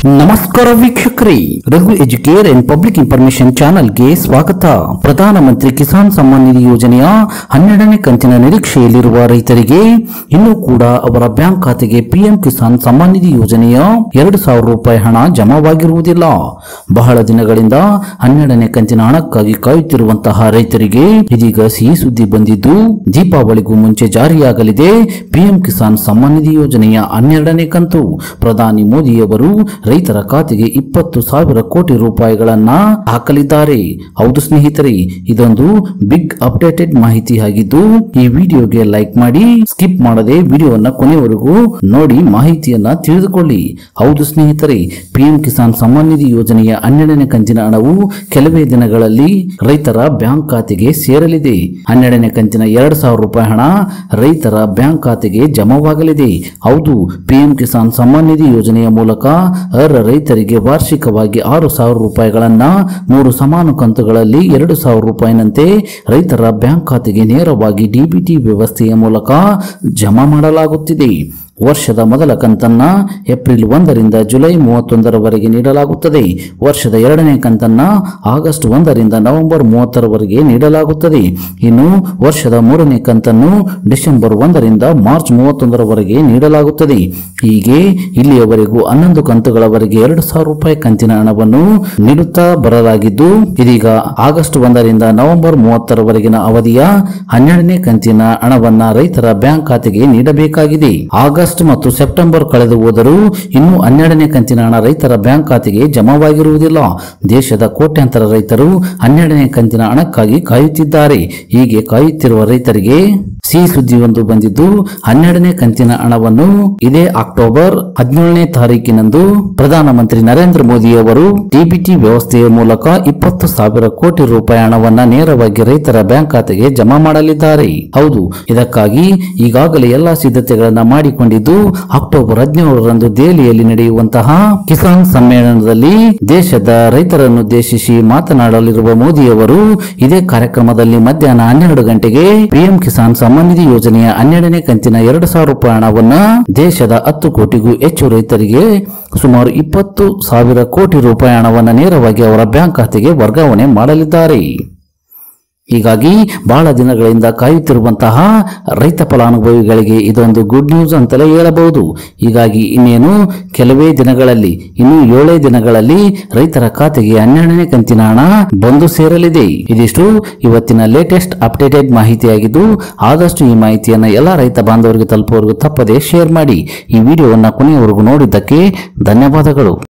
ನಮಸ್ಕಾರ ವೀಕ್ಷಕರೇ Raghu Educare and public information ಚಾನೆಲ್ಗೆ ಸ್ವಾಗತ ಪ್ರಧಾನಮಂತ್ರಿ ಕಿಸಾನ್ ಸಮ್ಮಾನ್ ನಿಧಿ ಯೋಜನೆಯ ಹನ್ನೆರಡನೇ ಕಂತಿನ ನಿರೀಕ್ಷೆಯಲ್ಲಿರುವ ರೈತರಿಗೆ ಇನ್ನೂ ಕೂಡ ಅವರ ಬ್ಯಾಂಕ್ ಖಾತೆಗೆ ಪಿಎಂ ಕಿಸಾನ್ ಸಮ್ಮಾನ್ ನಿಧಿ ಯೋಜನೆಯ ಎರಡು ಸಾವಿರ ರೂಪಾಯಿ ಹಣ ಜಮಾವಾಗಿರುವುದಿಲ್ಲ ಬಹಳ ದಿನಗಳಿಂದ ಹನ್ನೆರಡನೇ ಕಂತಿನ ಹಣಕ್ಕಾಗಿ ಕಾಯುತ್ತಿರುವಂತಹ ರೈತರಿಗೆ ಇದೀಗ ಸಿಹಿ ಸುದ್ದಿ ಬಂದಿದ್ದು ದೀಪಾವಳಿಗೂ ಮುಂಚೆ ಜಾರಿಯಾಗಲಿದೆ ಪಿಎಂ ಕಿಸಾನ್ ಸಮ್ಮಾನ್ ನಿಧಿ ಯೋಜನೆಯ ಹನ್ನೆರಡನೇ ಕಂತು ಪ್ರಧಾನಿ ಮೋದಿಯವರು ರೈತರ ಖಾತೆಗೆ ಇಪ್ಪತ್ತು ಸಾವಿರ ಕೋಟಿ ರೂಪಾಯಿಗಳನ್ನ ಹಾಕಲಿದ್ದಾರೆ ಹೌದು ಸ್ನೇಹಿತರೆ ಇದೊಂದು ಬಿಗ್ ಅಪ್ಡೇಟೆಡ್ ಮಾಹಿತಿ ಆಗಿದ್ದು ಈ ವಿಡಿಯೋಗೆ ಲೈಕ್ ಮಾಡಿ ಸ್ಕಿಪ್ ಮಾಡದೆ ವಿಡಿಯೋವನ್ನ ಕೊನೆವರೆಗೂ ನೋಡಿ ಮಾಹಿತಿಯನ್ನ ತಿಳಿದುಕೊಳ್ಳಿ ಹೌದು ಸ್ನೇಹಿತರೆ ಪಿಎಂ ಕಿಸಾನ್ ಸಮ್ಮಾನ್ ನಿಧಿ ಯೋಜನೆಯ ಹನ್ನೆರಡನೇ ಕಂತಿನ ಹಣವು ಕೆಲವೇ ದಿನಗಳಲ್ಲಿ ರೈತರ ಬ್ಯಾಂಕ್ ಖಾತೆಗೆ ಸೇರಲಿದೆ ಹನ್ನೆರಡನೇ ಕಂತಿನ ಎರಡು ಸಾವಿರ ರೂಪಾಯಿ ಹಣ ರೈತರ ಬ್ಯಾಂಕ್ ಖಾತೆಗೆ ಜಮಾವಾಗಲಿದೆ ಹೌದು ಪಿಎಂ ಕಿಸಾನ್ ಸಮ್ಮಾನ್ ನಿಧಿ ಯೋಜನೆಯ ಮೂಲಕ ಅರ್ಹ ರೈತರಿಗೆ ವಾರ್ಷಿಕವಾಗಿ ಆರು ಸಾವಿರ ರೂಪಾಯಿಗಳನ್ನ ಮೂರು ಸಮಾನ ಕಂತುಗಳಲ್ಲಿ ಎರಡು ಸಾವಿರ ರೂಪಾಯಿನಂತೆ ರೈತರ ಬ್ಯಾಂಕ್ ಖಾತೆಗೆ ನೇರವಾಗಿ ಡಿಬಿಟಿ ವ್ಯವಸ್ಥೆಯ ಮೂಲಕ ಜಮಾ ಮಾಡಲಾಗುತ್ತಿದೆ ವರ್ಷದ ಮೊದಲ ಕಂತನ್ನ ಏಪ್ರಿಲ್ ಒಂದರಿಂದ ಜುಲೈ ಮೂವತ್ತೊಂದರವರೆಗೆ ನೀಡಲಾಗುತ್ತದೆ ವರ್ಷದ ಎರಡನೇ ಕಂತನ್ನ ಆಗಸ್ಟ್ ಒಂದರಿಂದ ನವೆಂಬರ್ ಮೂವತ್ತರವರೆಗೆ ನೀಡಲಾಗುತ್ತದೆ ಇನ್ನು ವರ್ಷದ ಮೂರನೇ ಕಂತನ್ನು ಡಿಸೆಂಬರ್ ಒಂದರಿಂದ ಮಾರ್ಚ್ ಮೂವತ್ತೊಂದರವರೆಗೆ ನೀಡಲಾಗುತ್ತದೆ ಹೀಗೆ ಇಲ್ಲಿಯವರೆಗೂ ಹನ್ನೊಂದು ಕಂತುಗಳವರೆಗೆ ಎರಡು ಸಾವಿರ ರೂಪಾಯಿ ಕಂತಿನ ಹಣವನ್ನು ನೀಡುತ್ತಾ ಬರಲಾಗಿದ್ದು ಇದೀಗ ಆಗಸ್ಟ್ ಒಂದರಿಂದ ನವೆಂಬರ್ ಮೂವತ್ತರವರೆಗಿನ ಅವಧಿಯ ಹನ್ನೆರಡನೇ ಕಂತಿನ ಹಣವನ್ನ ರೈತರ ಬ್ಯಾಂಕ್ ಖಾತೆಗೆ ನೀಡಬೇಕಾಗಿದೆ ಆಗಸ್ಟ್ ಮತ್ತು ಸೆಪ್ಟೆಂಬರ್ ಕಳೆದು ಹೋದರೂ ಇನ್ನೂ ಹನ್ನೆರಡನೇ ಕಂತಿನ ಹಣ ರೈತರ ಬ್ಯಾಂಕ್ ಖಾತೆಗೆ ಜಮಾವಾಗಿರುವುದಿಲ್ಲ ದೇಶದ ಕೋಟ್ಯಾಂತರ ರೈತರು ಹನ್ನೆರಡನೇ ಕಂತಿನ ಹಣಕ್ಕಾಗಿ ಕಾಯುತ್ತಿದ್ದಾರೆ ಹೀಗೆ ಕಾಯುತ್ತಿರುವ ರೈತರಿಗೆ ಸಿಹಿ ಸುದ್ದಿಯೊಂದು ಬಂದಿದ್ದು ಹನ್ನೆರಡನೇ ಕಂತಿನ ಹಣವನ್ನು ಇದೇ ಅಕ್ಟೋಬರ್ ಹದಿನೇಳನೇ ತಾರೀಕಿನಂದು ಪ್ರಧಾನಮಂತ್ರಿ ನರೇಂದ್ರ ಮೋದಿ ಅವರು ಡಿಬಿಟಿ ವ್ಯವಸ್ಥೆಯ ಮೂಲಕ ಇಪ್ಪತ್ತು ಸಾವಿರ ಕೋಟಿ ರೂಪಾಯಿ ಹಣವನ್ನ ನೇರವಾಗಿ ರೈತರ ಬ್ಯಾಂಕ್ ಖಾತೆಗೆ ಜಮಾ ಮಾಡಲಿದ್ದಾರೆ ಹೌದು ಇದಕ್ಕಾಗಿ ಈಗಾಗಲೇ ಎಲ್ಲಾ ಸಿದ್ಧತೆಗಳನ್ನ ಮಾಡಿಕೊಂಡಿದ್ದು ಅಕ್ಟೋಬರ್ ಹದಿನೇಳರಂದು ದೆಹಲಿಯಲ್ಲಿ ನಡೆಯುವಂತಹ ಕಿಸಾನ್ ಸಮ್ಮೇಳನದಲ್ಲಿ ದೇಶದ ರೈತರನ್ನುದ್ದೇಶಿಸಿ ಮಾತನಾಡಲಿರುವ ಮೋದಿಯವರು ಇದೇ ಕಾರ್ಯಕ್ರಮದಲ್ಲಿ ಮಧ್ಯಾಹ್ನ ಹನ್ನೆರಡು ಗಂಟೆಗೆ ಪಿಎಂ ಕಿಸಾನ್ ಸಮ್ಮಾನ್ ನಿಧಿ ಯೋಜನೆಯ ಹನ್ನೆರಡನೇ ಕಂತಿನ ಎರಡು ಸಾವಿರ ರೂಪಾಯಿ ಹಣವನ್ನ ದೇಶದ ಹತ್ತು ಕೋಟಿಗೂ ಹೆಚ್ಚು ರೈತರಿಗೆ ಸುಮಾರು ಇಪ್ಪತ್ತು ಸಾವಿರ ಕೋಟಿ ರೂಪಾಯಿ ಹಣವನ್ನು ನೇರವಾಗಿ ಅವರ ಬ್ಯಾಂಕ್ ಖಾತೆಗೆ ವರ್ಗಾವಣೆ ಮಾಡಲಿದ್ದಾರೆ ಹೀಗಾಗಿ ಬಹಳ ದಿನಗಳಿಂದ ಕಾಯುತ್ತಿರುವಂತಹ ರೈತ ಫಲಾನುಭವಿಗಳಿಗೆ ಇದೊಂದು ಗುಡ್ ನ್ಯೂಸ್ ಅಂತಲೇ ಹೇಳಬಹುದು ಹೀಗಾಗಿ ಇನ್ನೇನು ಕೆಲವೇ ದಿನಗಳಲ್ಲಿ ಇನ್ನು ಏಳೇ ದಿನಗಳಲ್ಲಿ ರೈತರ ಖಾತೆಗೆ ಹನ್ನೆರಡನೇ ಕಂತಿನ ಹಣ ಬಂದು ಸೇರಲಿದೆ ಇದಿಷ್ಟು ಇವತ್ತಿನ ಲೇಟೆಸ್ಟ್ ಅಪ್ಡೇಟೆಡ್ ಮಾಹಿತಿಯಾಗಿದ್ದು ಆದಷ್ಟು ಈ ಮಾಹಿತಿಯನ್ನು ಎಲ್ಲ ರೈತ ಬಾಂಧವರಿಗೆ ತಲುಪುವವರೆಗೂ ತಪ್ಪದೆ ಶೇರ್ ಮಾಡಿ ಈ ವಿಡಿಯೋವನ್ನು ಕೊನೆಯವರೆಗೂ ನೋಡಿದ್ದಕ್ಕೆ ಧನ್ಯವಾದಗಳು